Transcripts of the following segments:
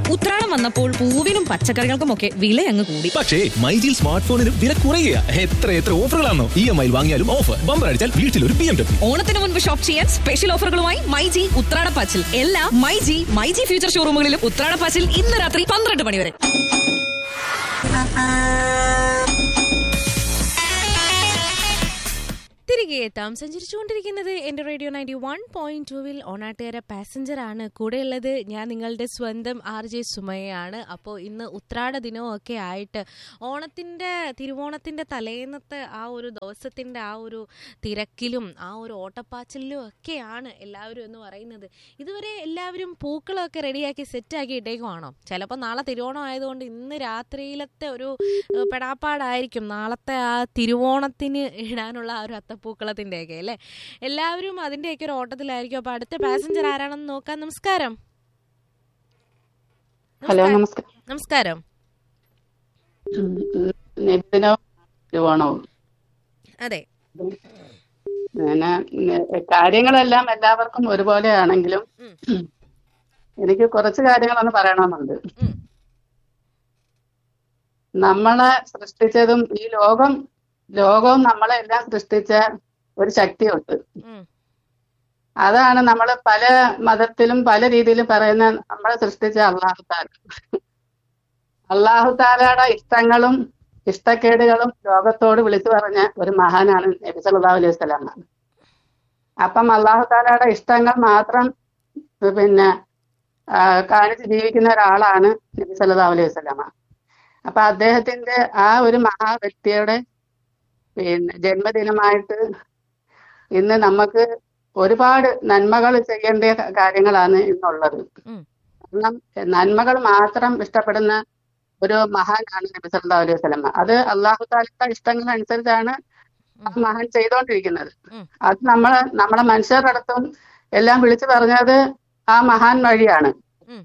ഉത്രാടം വന്നപ്പോൾ പൂവിനും പച്ചക്കറികൾക്കുമൊക്കെ വില അങ്ങ് കൂടി പക്ഷേ മൈജിൽ സ്മാർട്ട് ഫോണിന് വില കുറയുക എത്ര എത്ര ഓഫറുകളാണോ ഇ എം ഐ വാങ്ങിയാലും ഓഫർ ബമ്പർ അടിച്ചാൽ വീട്ടിൽ ഒരു ബി എം ഡബ്ല്യൂ ഓണത്തിന് മുൻപ് ഷോപ്പ് ചെയ്യാൻ സ്പെഷ്യൽ ഓഫറുകളുമായി മൈജി ഉത്രാടപ്പാച്ചിൽ എല്ലാ മൈജി മൈജി ഫ്യൂച്ചർ ഷോറൂമുകളിലും ഉത്രാടപ്പാച്ചിൽ ഇന്ന് രാത്രി പന്ത്രണ്ട് മണി വരെ തിരികെ എത്താം സഞ്ചരിച്ചുകൊണ്ടിരിക്കുന്നത് എന്റെ റേഡിയോ നയൻറ്റി വൺ പോയിന്റ് ടുവിൽ ഓണാട്ടുകാര പാസഞ്ചർ ആണ് കൂടെയുള്ളത് ഞാൻ നിങ്ങളുടെ സ്വന്തം ആർ ജെ സുമയാണ് അപ്പോൾ ഇന്ന് ഉത്രാട ദിനവും ഒക്കെ ആയിട്ട് ഓണത്തിന്റെ തിരുവോണത്തിന്റെ തലേന്നത്തെ ആ ഒരു ദിവസത്തിന്റെ ആ ഒരു തിരക്കിലും ആ ഒരു ഓട്ടപ്പാച്ചിലും ഒക്കെയാണ് എല്ലാവരും എന്ന് പറയുന്നത് ഇതുവരെ എല്ലാവരും പൂക്കളൊക്കെ റെഡിയാക്കി സെറ്റാക്കി ഇട്ടേക്കുവാണോ ചിലപ്പോൾ നാളെ തിരുവോണം ആയതുകൊണ്ട് ഇന്ന് രാത്രിയിലത്തെ ഒരു ഏഹ്, പെടാപ്പാടായിരിക്കും നാളത്തെ ആ തിരുവോണത്തിന് ഇടാനുള്ള ആ ഒരു അത്തപ്പൂക്കളത്തിൻ്റെ ഒക്കെ അല്ലേ എല്ലാവരും അതിൻ്റെയൊക്കെ ഒരു ഓട്ടത്തിലായിരിക്കും അപ്പോൾ അടുത്ത പാസഞ്ചർ ആരാണെന്ന് നോക്കാം നമസ്കാരം ഹലോ നമസ്കാരം നമസ്കാരം നിതിനവും തിരുവോണവും അതെ അങ്ങനെ ഉം, കാര്യങ്ങളെല്ലാം എല്ലാവർക്കും ഒരുപോലെയാണെങ്കിലും എനിക്ക് കുറച്ച് കാര്യങ്ങളൊന്ന് പറയണമെന്നുണ്ട് ഉം. നമ്മളെ സൃഷ്ടിച്ചതും ഈ ലോകം ലോകവും നമ്മളെ എല്ലാം സൃഷ്ടിച്ച ഒരു ശക്തിയുണ്ട് ഉം. അതാണ് നമ്മൾ പല മതത്തിലും പല രീതിയിലും പറയുന്ന നമ്മളെ സൃഷ്ടിച്ച അള്ളാഹു താല അള്ളാഹു താലയുടെ ഇഷ്ടങ്ങളും ഇഷ്ടക്കേടുകളും ലോകത്തോട് വിളിച്ചു പറഞ്ഞ ഒരു മഹാനാണ് നബി സല്ലല്ലാഹു അലൈഹി വസല്ലമ അപ്പം അള്ളാഹു താലയുടെ ഇഷ്ടങ്ങൾ മാത്രം പിന്നെ ആ, കാണിച്ച് ജീവിക്കുന്ന ഒരാളാണ് നബി സല്ലല്ലാഹു അലൈഹി വസല്ലമ അപ്പൊ അദ്ദേഹത്തിന്റെ ആ ഒരു മഹാ വ്യക്തിയുടെ പിന്നെ ജന്മദിനമായിട്ട് ഇന്ന് നമുക്ക് ഒരുപാട് നന്മകൾ ചെയ്യേണ്ട കാര്യങ്ങളാണ് ഇന്നുള്ളത് ഉം. കാരണം നന്മകൾ മാത്രം ഇഷ്ടപ്പെടുന്ന ഒരു മഹാനാണ് നബി സല്ലല്ലാഹു അലൈഹി വസല്ലമ അത് അള്ളാഹു താലയുടെ ഇഷ്ടങ്ങൾ അനുസരിച്ചാണ് ആ മഹാൻ ചെയ്തുകൊണ്ടിരിക്കുന്നത് ഉം. അത് നമ്മള് നമ്മളെ മനുഷ്യരുടെ അടുത്തും എല്ലാം വിളിച്ചു പറഞ്ഞത് ആ മഹാൻ വഴിയാണ് ഉം.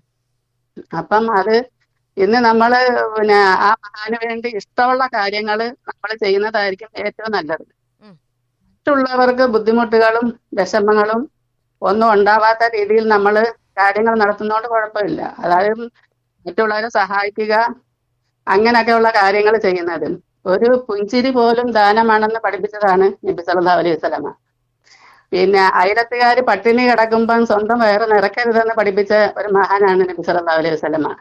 അപ്പം അത് ഇന്ന് നമ്മള് പിന്നെ ആ മഹാന് വേണ്ടി ഇഷ്ടമുള്ള കാര്യങ്ങൾ നമ്മൾ ചെയ്യുന്നതായിരിക്കും ഏറ്റവും നല്ലത് ഉം. മറ്റുള്ളവർക്ക് ബുദ്ധിമുട്ടുകളും വിഷമങ്ങളും ഒന്നും ഉണ്ടാവാത്ത രീതിയിൽ നമ്മൾ കാര്യങ്ങൾ നടത്തുന്നതുകൊണ്ട് കുഴപ്പമില്ല അതായത് മറ്റുള്ളവരെ സഹായിക്കുക അങ്ങനെയൊക്കെയുള്ള കാര്യങ്ങൾ ചെയ്യുന്നത് ഒരു പുഞ്ചിരി പോലും ദാനമാണെന്ന് പഠിപ്പിച്ചതാണ് നബി സല്ലല്ലാഹു അലൈഹി വസല്ലമ പിന്നെ അയലത്തുകാര് പട്ടിണി കിടക്കുമ്പം സ്വന്തം വയറ് നിറക്കരുതെന്ന് പഠിപ്പിച്ച ഒരു മഹാനാണ് നബി സല്ലല്ലാഹു അലൈഹി വസല്ലമ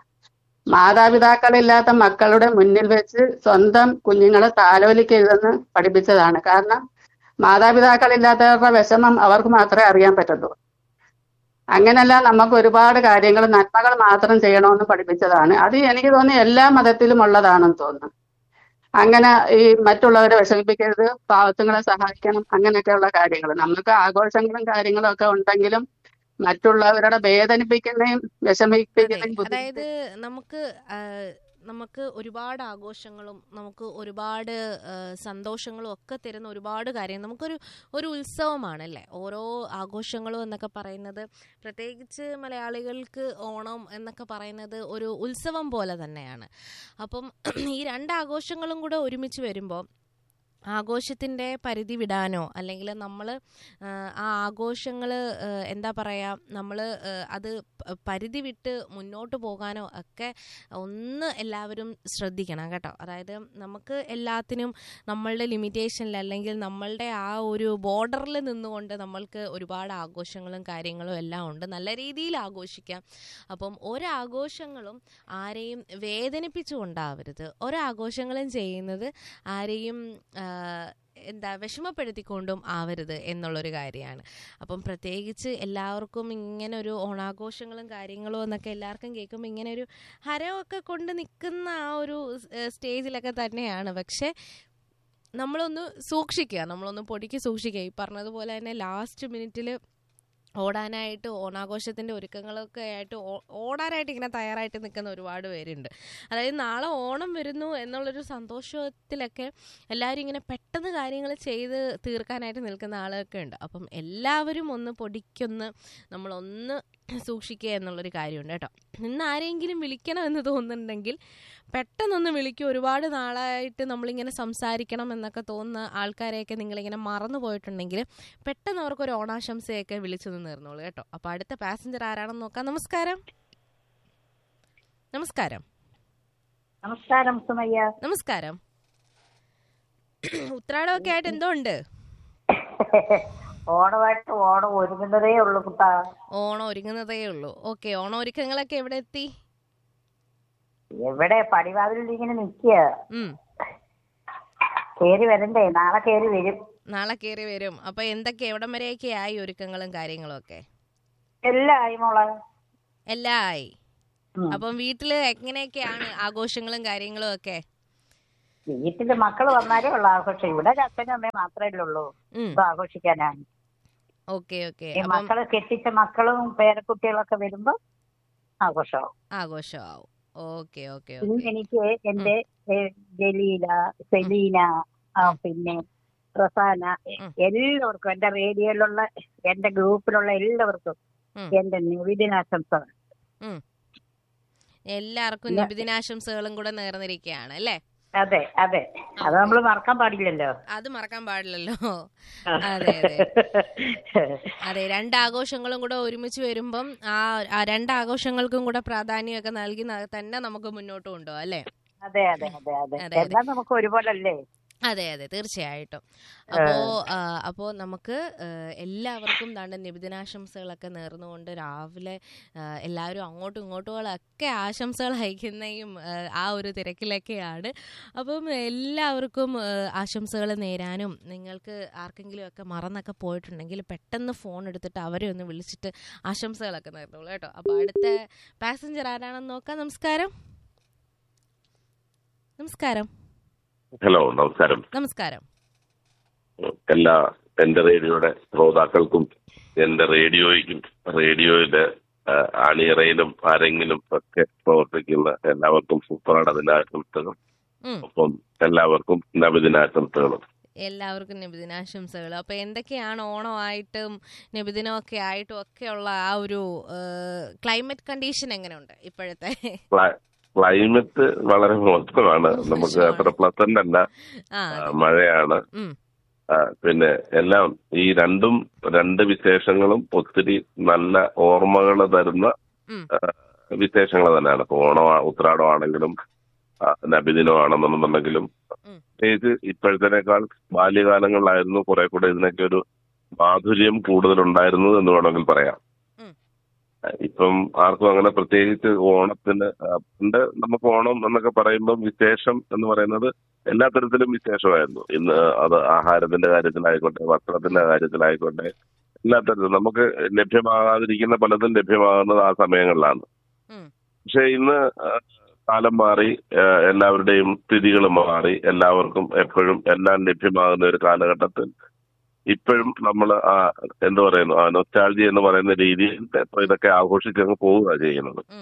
മാതാപിതാക്കളില്ലാത്ത മക്കളുടെ മുന്നിൽ വെച്ച് സ്വന്തം കുഞ്ഞുങ്ങളെ താലോലിക്കരുതെന്ന് പഠിപ്പിച്ചതാണ് കാരണം മാതാപിതാക്കളില്ലാത്തവരുടെ വിഷമം അവർക്ക് മാത്രമേ അറിയാൻ പറ്റുള്ളൂ അങ്ങനെയല്ല നമുക്ക് ഒരുപാട് കാര്യങ്ങൾ നന്മകൾ മാത്രം ചെയ്യണമെന്ന് പഠിപ്പിച്ചതാണ് അത് എനിക്ക് തോന്നി എല്ലാ മതത്തിലും ഉള്ളതാണെന്ന് തോന്നുന്നു അങ്ങനെ ഈ മറ്റുള്ളവരെ വിഷമിപ്പിക്കരുത് പാവത്തുങ്ങളെ സഹായിക്കണം അങ്ങനെയൊക്കെയുള്ള കാര്യങ്ങൾ നമുക്ക് ആഘോഷങ്ങളും കാര്യങ്ങളും ഒക്കെ ഉണ്ടെങ്കിലും മറ്റുള്ളവരുടെ വേദനിപ്പിക്കുന്നതും അതെ വിഷമിപ്പിക്കുന്നതും അതായത് നമുക്ക് ആ, നമുക്ക് ഒരുപാട് ആഘോഷങ്ങളും നമുക്ക് ഒരുപാട് ആ, സന്തോഷങ്ങളും ഒക്കെ തരുന്ന ഒരുപാട് കാര്യം നമുക്കൊരു ഒരു ഉത്സവമാണ് അല്ലേ ഓരോ ആഘോഷങ്ങളും എന്നൊക്കെ പറയുന്നത് പ്രത്യേകിച്ച് മലയാളികൾക്ക് ഓണം എന്നൊക്കെ പറയുന്നത് ഒരു ഉത്സവം പോലെ തന്നെയാണ് അപ്പം ഈ രണ്ട് ആഘോഷങ്ങളും കൂടെ ഒരുമിച്ച് വരുമ്പോൾ ആഘോഷത്തിൻ്റെ പരിധി വിടാനോ അല്ലെങ്കിൽ നമ്മൾ ആ ആഘോഷങ്ങൾ എന്താ പറയുക നമ്മൾ അത് പ- പരിധി വിട്ട് മുന്നോട്ട് പോകാനോ ഒക്കെ ഒന്ന് എല്ലാവരും ശ്രദ്ധിക്കണം കേട്ടോ അതായത് നമുക്ക് എല്ലാത്തിനും നമ്മളുടെ ലിമിറ്റേഷനിൽ അല്ലെങ്കിൽ നമ്മളുടെ ആ ഒരു ബോർഡറിൽ നിന്നുകൊണ്ട് നമ്മൾക്ക് ഒരുപാട് ആഘോഷങ്ങളും കാര്യങ്ങളും എല്ലാം ഉണ്ട് നല്ല രീതിയിൽ ആഘോഷിക്കാം അപ്പം ഒരാഘോഷങ്ങളും ആരെയും വേദനിപ്പിച്ചുകൊണ്ടാവരുത് ഒരാഘോഷങ്ങളും ചെയ്യുന്നത് ആരെയും ആ, എന്താ വിഷമപ്പെടുത്തിക്കൊണ്ടും ആവരുത് എന്നുള്ളൊരു കാര്യമാണ് അപ്പം പ്രത്യേകിച്ച് എല്ലാവർക്കും ഇങ്ങനെ ഒരു ഓണാഘോഷങ്ങളും കാര്യങ്ങളും എന്നൊക്കെ എല്ലാവർക്കും കേൾക്കുമ്പോൾ ഇങ്ങനെ ഒരു ഹരമൊക്കെ കൊണ്ട് നിൽക്കുന്ന ആ ഒരു സ്- സ്റ്റേജിലൊക്കെ തന്നെയാണ് പക്ഷേ നമ്മളൊന്ന് സൂക്ഷിക്കുക നമ്മളൊന്ന് പൊടിക്ക് സൂക്ഷിക്കുക ഈ പറഞ്ഞതുപോലെ തന്നെ ലാസ്റ്റ് മിനിറ്റിൽ ഓടാനായിട്ട് ഓണാഘോഷത്തിൻ്റെ ഒരുക്കങ്ങളൊക്കെ ആയിട്ട് ഓ- ഓടാനായിട്ട് ഇങ്ങനെ തയ്യാറായിട്ട് നിൽക്കുന്ന ഒരുപാട് പേരുണ്ട് അതായത് നാളെ ഓണം വരുന്നു എന്നുള്ളൊരു സന്തോഷത്തിലൊക്കെ എല്ലാവരും ഇങ്ങനെ പെട്ടെന്ന് കാര്യങ്ങൾ ചെയ്ത് തീർക്കാനായിട്ട് നിൽക്കുന്ന ആളൊക്കെ ഉണ്ട് അപ്പം എല്ലാവരും ഒന്ന് പൊടിക്കൊന്ന് നമ്മളൊന്ന് സൂക്ഷിക്കുക എന്നുള്ളൊരു കാര്യമുണ്ട് കേട്ടോ ഇന്ന് ആരെങ്കിലും വിളിക്കണമെന്ന് തോന്നുന്നുണ്ടെങ്കിൽ പെട്ടെന്നൊന്ന് വിളിക്കും ഒരുപാട് നാളായിട്ട് നമ്മളിങ്ങനെ സംസാരിക്കണം എന്നൊക്കെ തോന്നുന്ന ആൾക്കാരെയൊക്കെ നിങ്ങളിങ്ങനെ മറന്നു പോയിട്ടുണ്ടെങ്കിൽ പെട്ടെന്ന് അവർക്ക് ഒരു ഓണാശംസയൊക്കെ വിളിച്ചു നേർന്നോളൂ കേട്ടോ അപ്പോൾ അടുത്ത പാസഞ്ചർ ആരാണെന്ന് നോക്കാം നമസ്കാരം നമസ്കാരം നമസ്കാരം സുമയ്യ നമസ്കാരം ഉത്രാടമൊക്കെ ആയിട്ട് എന്തോ ഉണ്ട് ഓണമായിട്ട് ഓണം ഒരുങ്ങുന്നതേ ഉള്ളൂ കുട്ടാ ഓണം ഒരുങ്ങുന്നതേ ഉള്ളൂ ഓക്കെ ഓണം ഒരുക്കങ്ങളൊക്കെ എവിടെ എത്തി എവിടെ പടിവാതിലിൽ ഇങ്ങനെ നിക്കുക ഉം കേറി വരണ്ടേ നാളെ കേറി വരും നാളെ കയറി വരും അപ്പൊ എന്തൊക്കെ എവിടം വരെയൊക്കെ ആയി ഒരുക്കങ്ങളും കാര്യങ്ങളും ഒക്കെ എല്ലാം ആയി മോളെ എല്ലാം ആയി ഉം. അപ്പം വീട്ടില് എങ്ങനെയൊക്കെയാണ് ആഘോഷങ്ങളും കാര്യങ്ങളും ഒക്കെ വീട്ടില് മക്കള് വന്നാലേ ഉള്ളു ആഘോഷം ഇവിടെ അച്ഛനും അമ്മയും മാത്രമേ ഉള്ളൂ ഉം ഇപ്പൊ ആഘോഷിക്കാനാണ് ഓക്കെ ഓക്കെ ഈ അപ്പം മക്കള് കെട്ടിച്ച മക്കളും പേരക്കുട്ടികളൊക്കെ വരുമ്പോ ആഘോഷമാവും ആഘോഷമാവും ഓക്കെ ഓക്കെ ഇന്ന് ഓക്കെ എനിക്ക് എന്റെ ഏ, ജലീല സെലീന ആ, പിന്നെ റസാന എ- ഉം. എല്ലാവർക്കും എന്റെ റേഡിയോയിലുള്ള എന്റെ ഗ്രൂപ്പിലുള്ള എല്ലാവർക്കും ഉം. എന്റെ നിവേദനാശംസകൾ എല്ലാവർക്കും ഇല്ല. നബിദിനാശംസകളും കൂടെ നേർന്നിരിക്കുകയാണ് അല്ലേ അതെ അതെ അത് നമ്മൾ മറക്കാൻ പാടില്ലല്ലോ അത് മറക്കാൻ പാടില്ലല്ലോ അതെ അതെ അതെ രണ്ട് ആഘോഷങ്ങളും കൂടെ ഒരുമിച്ച് വരുമ്പം ആ ആ രണ്ട് ആഘോഷങ്ങൾക്കും കൂടെ പ്രാധാന്യമൊക്കെ നൽകി ന- തന്നെ നമുക്ക് മുന്നോട്ട് കൊണ്ടുപോകാം അല്ലേ അതെ അതെ അതെ അതെ അതെ, അതെ. എല്ലാം നമുക്ക് ഒരുപോലല്ലേ അതെ അതെ തീർച്ചയായിട്ടും അപ്പോ ആ, അപ്പോ നമുക്ക് ആ, എല്ലാവർക്കും ദാണ്ട നിബിദിനാശംസകളൊക്കെ നേർന്നുകൊണ്ട് രാവിലെ ആ, എല്ലാവരും അങ്ങോട്ടും ഇങ്ങോട്ടുകളൊക്കെ ആശംസകൾ അയക്കുന്നയും ആ, ആ ഒരു തിരക്കിലൊക്കെയാണ് അപ്പം എല്ലാവർക്കും ആശംസകൾ നേരാനും നിങ്ങൾക്ക് ആർക്കെങ്കിലും ഒക്കെ മറന്നൊക്കെ പോയിട്ടുണ്ടെങ്കിൽ പെട്ടെന്ന് ഫോൺ എടുത്തിട്ട് അവരെ ഒന്ന് വിളിച്ചിട്ട് ആശംസകളൊക്കെ നേർന്നോളൂ കേട്ടോ അപ്പോൾ അടുത്ത പാസഞ്ചർ ആരാണെന്ന് നോക്കാം നമസ്കാരം നമസ്കാരം ഹലോ നമസ്കാരം നമസ്കാരം എല്ലാ എന്റെ റേഡിയോയുടെ ശ്രോതാക്കൾക്കും എന്റെ റേഡിയോയ്ക്കും റേഡിയോയിലെ ആ, അണിയറയിലും അരങ്ങിലും ഒക്കെ പ്രവർത്തിക്കുന്ന എല്ലാവർക്കും സുപ്രാട ദിനാശംസകൾ ഉം. ഒപ്പം എല്ലാവർക്കും നബിദിനാശംസകളും എല്ലാവർക്കും നബിദിനാശംസകൾ അപ്പൊ എന്തൊക്കെയാണ് ഓണമായിട്ടും നബിദിനമൊക്കെ ആയിട്ടും ഒക്കെ ഉള്ള ആ ഒരു ക്ലൈമറ്റ് കണ്ടീഷൻ എങ്ങനെയുണ്ട് ഇപ്പോഴത്തെ ക്ലൈ- ക്ലൈമറ്റ് വളരെ മോശമാണ് നമുക്ക് അത്ര പ്ലസന്റ് അല്ല ആ ആ, മഴയാണ് ഉം. ആ, പിന്നെ എല്ലാം ഈ രണ്ടും രണ്ട് വിശേഷങ്ങളും ഒത്തിരി നല്ല ഓർമ്മകൾ തരുന്ന ഉം. ആ, വിശേഷങ്ങൾ തന്നെയാണ് ഇപ്പൊ ഓണം ഉത്രാടമാണെങ്കിലും ആ, നബിദിനമാണെന്നുണ്ടെങ്കിലും ഉം. പ്രത്യേകിച്ച് ഇപ്പോഴത്തേനേക്കാൾ ബാല്യകാലങ്ങളിലായിരുന്നു കുറെ കൂടെ ഇതിനൊക്കെ ഒരു മാധുര്യം കൂടുതലുണ്ടായിരുന്നു എന്ന് വേണമെങ്കിൽ പറയാം ഉം. ആ, ഇപ്പം ആർക്കും അങ്ങനെ പ്രത്യേകിച്ച് ഓണത്തിന് ആ, പണ്ട് നമുക്ക് ഓണം എന്നൊക്കെ പറയുമ്പോൾ വിശേഷം എന്ന് പറയുന്നത് എല്ലാ തരത്തിലും വിശേഷമായിരുന്നു ഇന്ന് അത് ആഹാരത്തിന്റെ കാര്യത്തിലായിക്കോട്ടെ വസ്ത്രത്തിന്റെ കാര്യത്തിലായിക്കോട്ടെ എല്ലാ തരത്തിലും നമുക്ക് ലഭ്യമാകാതിരിക്കുന്ന പലതും ലഭ്യമാകുന്നത് ആ സമയങ്ങളിലാണ് ഉം. പക്ഷെ ഇന്ന് ആ, കാലം മാറി ആ, എല്ലാവരുടെയും സ്ഥിതികൾ മാറി എല്ലാവർക്കും എപ്പോഴും എല്ലാം ലഭ്യമാകുന്ന ഒരു കാലഘട്ടത്തിൽ ഇപ്പോഴും നമ്മൾ ആ എന്ത് പറയുന്നു ആ നൊസ്റ്റാൾജി എന്ന് പറയുന്ന രീതിയിൽ ഇപ്പൊ ഇതൊക്കെ ആഘോഷിച്ചങ്ങ് പോവുക ചെയ്യുന്നത് ഉം.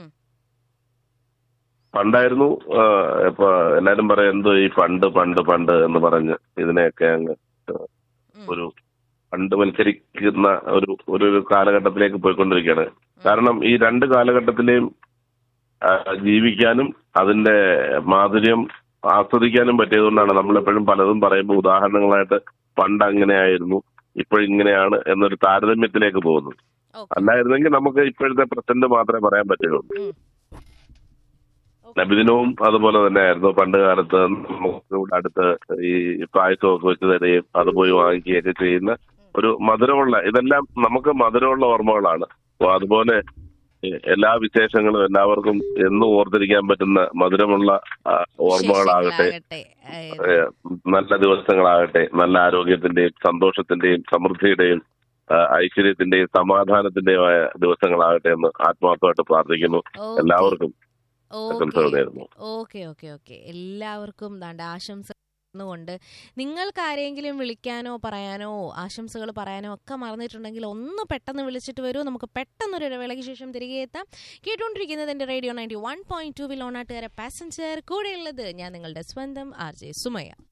പണ്ടായിരുന്നു ആ, ഇപ്പൊ എല്ലാരും പറയാം എന്തോ ഈ പണ്ട് പണ്ട് പണ്ട് എന്ന് പറഞ്ഞ് ഇതിനെയൊക്കെ അങ്ങ് ഉം. ഒരു പണ്ടുവൽക്കരിക്കുന്ന ഒരു ഒരു ഒരു കാലഘട്ടത്തിലേക്ക് പോയിക്കൊണ്ടിരിക്കുകയാണ് കാരണം ഈ രണ്ട് കാലഘട്ടത്തിലെയും ആ, ജീവിക്കാനും അതിന്റെ മാധുര്യം ആസ്വദിക്കാനും പറ്റിയതുകൊണ്ടാണ് നമ്മളെപ്പോഴും പലതും പറയുമ്പോൾ ഉദാഹരണങ്ങളായിട്ട് പണ്ട് അങ്ങനെയായിരുന്നു ഇപ്പോഴിങ്ങനെയാണ് എന്നൊരു താരതമ്യത്തിലേക്ക് പോകുന്നത് Okay. അല്ലായിരുന്നെങ്കിൽ നമുക്ക് ഇപ്പോഴത്തെ പ്രസന്റ് മാത്രമേ പറയാൻ പറ്റുള്ളൂ ഉം. നബിദിനവും അതുപോലെ തന്നെയായിരുന്നു പണ്ട് കാലത്ത് നമുക്ക് ഇവിടെ അടുത്ത് ഈ പായസമൊക്കെ വെച്ച് തരികയും അത് പോയി വാങ്ങിക്കുകയൊക്കെ ചെയ്യുന്ന ഒരു മധുരമുള്ള ഇതെല്ലാം നമുക്ക് മധുരമുള്ള ഓർമ്മകളാണ് അപ്പൊ അതുപോലെ എ- എല്ലാ വിശേഷങ്ങളും എല്ലാവർക്കും എന്നും ഓർത്തിരിക്കാൻ പറ്റുന്ന മധുരമുള്ള ആ, ഓർമ്മകളാകട്ടെ വിശേഷങ്ങളാകട്ടെ. ഏ, ഏ, നല്ല ദിവസങ്ങളാകട്ടെ നല്ല ആരോഗ്യത്തിന്റെയും സന്തോഷത്തിന്റെയും സമൃദ്ധിയുടെയും ആ, ഐശ്വര്യത്തിന്റെയും സമാധാനത്തിന്റെയും ആയ ദിവസങ്ങളാകട്ടെ എന്ന് ആത്മാർത്ഥമായിട്ട് പ്രാർത്ഥിക്കുന്നു Okay. എല്ലാവർക്കും ഓക്കെ ആശംസകൾ നേരുന്നു ഓക്കെ ഓക്കെ ഓക്കെ എല്ലാവർക്കും ദാണ്ട ആശംസ കൊണ്ട് നിങ്ങൾക്ക് ആരെങ്കിലും വിളിക്കാനോ പറയാനോ ആശംസകൾ പറയാനോ ഒക്കെ മറന്നിട്ടുണ്ടെങ്കിൽ ഒന്ന് പെട്ടെന്ന് വിളിച്ചിട്ട് വരൂ നമുക്ക് പെട്ടെന്ന് ഒരു ഇടവേളയ്ക്ക് ശേഷം തിരികെ എത്താം കേട്ടുകൊണ്ടിരിക്കുന്നത് എൻ്റെ radio ninety one point two വിൽ ഓണാട്ടുകാരെ പാസഞ്ചർ കൂടെയുള്ളത് ഞാൻ നിങ്ങളുടെ സ്വന്തം ആർ ജെ സുമയ